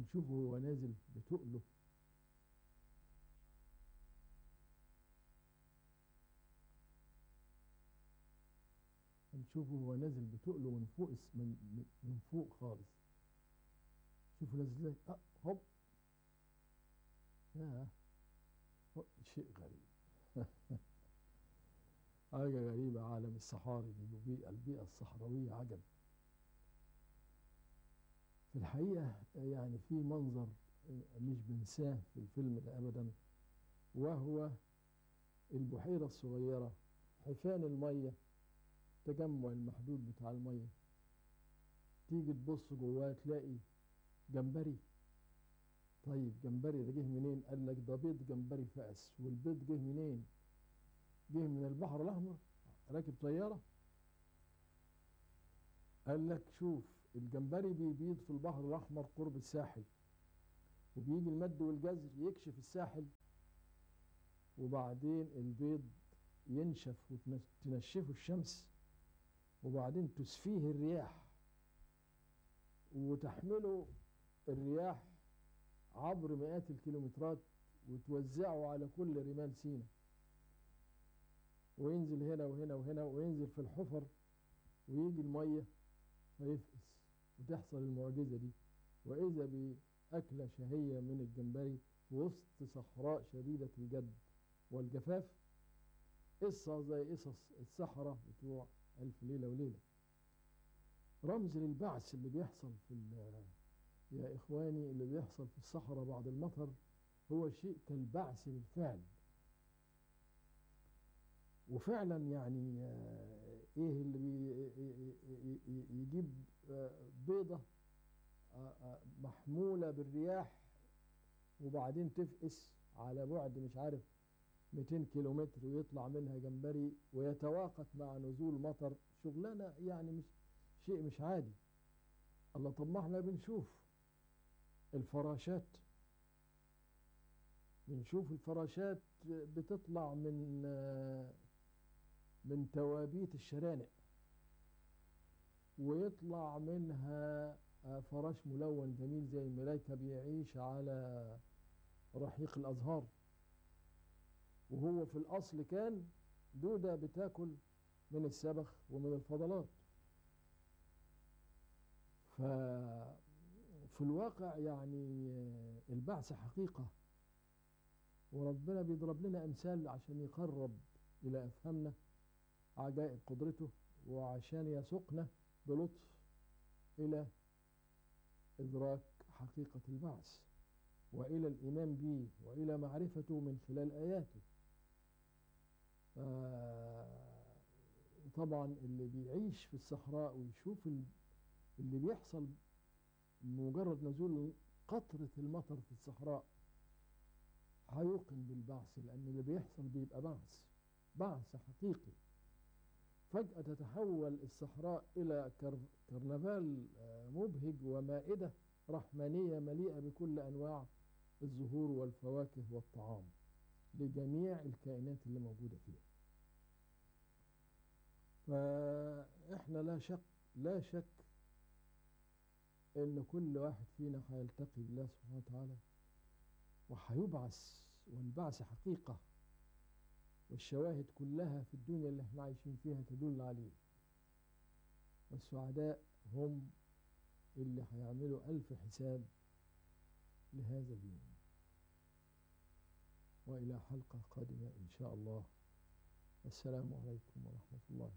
هنشوفه هو نازل بتقله هنشوفه هو نازل بتقله من فوق الس- من من- من فوق خالص شوفوا نازل ازاي اه هوب يا شيء غريب حاجة غريبة عالم الصحاري دي وبيئة البيئة الصحراوية عجب في الحقيقة يعني في منظر مش بنساه في الفيلم ده أبدا وهو البحيرة الصغيرة حفان المية التجمع المحدود بتاع المية تيجي تبص جواه تلاقي جمبري طيب جمبري ده جه منين؟ قال لك ده بيض جمبري فأس والبيض جه منين؟ جه من البحر الأحمر راكب طيارة قال لك شوف الجمبري بيبيض في البحر الأحمر قرب الساحل وبيجي المد والجزر يكشف الساحل وبعدين البيض ينشف وتنشفه الشمس وبعدين تسفيه الرياح وتحمله الرياح عبر مئات الكيلومترات وتوزعه على كل رمال سينا وينزل هنا وهنا وهنا وينزل في الحفر ويجي المية فيفقس وتحصل المعجزة دي وإذا بأكلة شهية من الجمبري وسط صحراء شديدة الجد والجفاف قصة زي قصص السحرة بتوع ألف ليلة وليلة رمز للبعث اللي بيحصل في ال- يا إخواني اللي بيحصل في الصحراء بعد المطر هو شيء كالبعث بالفعل وفعلا يعني آه، ايه اللي بي ي- ي- يجيب آه، بيضة آه، آه، محمولة بالرياح وبعدين تفقس على بعد مش عارف 200 كيلومتر ويطلع منها جمبري ويتواقت مع نزول مطر شغلانة يعني مش شيء مش عادي الله طب ما احنا بنشوف الفراشات بنشوف الفراشات بتطلع من آه، من توابيت الشرانق ويطلع منها آه، فراش ملون جميل زي الملايكة بيعيش على رحيق الأزهار وهو في الأصل كان دودة بتاكل من السبخ ومن الفضلات ففي الواقع يعني آه، البعث حقيقة وربنا بيضرب لنا أمثال عشان يقرب إلى أفهامنا عجائب قدرته وعشان يسوقنا بلطف إلى إدراك حقيقة البعث وإلى الإيمان به وإلى معرفته من خلال آياته آه، طبعا اللي بيعيش في الصحراء ويشوف ال- اللي بيحصل مجرد نزول قطرة المطر في الصحراء هيوقن بالبعث لأن اللي بيحصل بيبقى بعث بعث حقيقي فجأة تتحول الصحراء إلى كر- كرنفال آه، مبهج ومائدة رحمانية مليئة بكل أنواع الزهور والفواكه والطعام لجميع الكائنات اللي موجودة فيها فإحنا لا شك لا شك إن كل واحد فينا هيلتقي بالله سبحانه وتعالى وهيبعث والبعث حقيقة والشواهد كلها في الدنيا اللي احنا عايشين فيها تدل عليه والسعداء هم اللي هيعملوا ألف حساب لهذا اليوم وإلى حلقة قادمة إن شاء الله السلام عليكم ورحمة الله